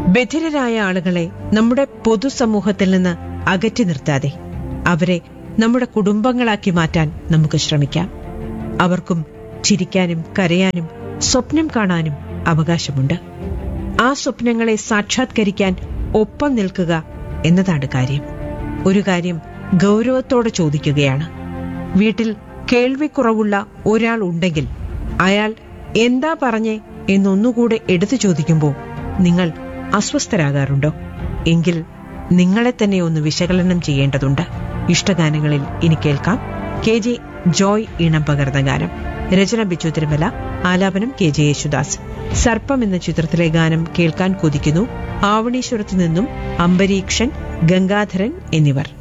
ബധിരരായ ആളുകളെ നമ്മുടെ പൊതുസമൂഹത്തിൽ നിന്ന് അകറ്റി നിർത്താതെ അവരെ നമ്മുടെ കുടുംബങ്ങളാക്കി മാറ്റാൻ നമുക്ക് ശ്രമിക്കാം അവർക്കും ചിരിക്കാനും കരയാനും സ്വപ്നം കാണാനും അവകാശമുണ്ട് ആ സ്വപ്നങ്ങളെ സാക്ഷാത്കരിക്കാൻ ഒപ്പം നിൽക്കുക എന്നതാണ് കാര്യം ഒരു കാര്യം ഗൗരവത്തോടെ ചോദിക്കുകയാണ് വീട്ടിൽ കേൾവിക്കുറവുള്ള ഒരാൾ ഉണ്ടെങ്കിൽ അയാൾ എന്താ പറഞ്ഞേ എന്നൊന്നുകൂടെ എടുത്തു ചോദിക്കുമ്പോൾ നിങ്ങൾ അസ്വസ്ഥരാകാറുണ്ടോ എങ്കിൽ നിങ്ങളെ തന്നെ ഒന്ന് വിശകലനം ചെയ്യേണ്ടതുണ്ട് ഇഷ്ടഗാനങ്ങളിൽ ഇനി കേൾക്കാം കെ ജെ ജോയ് ഈണം പകർന്ന ഗാനം രചന ബിച്ചു തിരുമല ആലാപനം കെ ജെ യേശുദാസ് സർപ്പം എന്ന ചിത്രത്തിലെ ഗാനം കേൾക്കാൻ കൊതിക്കുന്നു ആവണീശ്വരത്തു നിന്നും അംബരീക്ഷൻ ഗംഗാധരൻ എന്നിവർ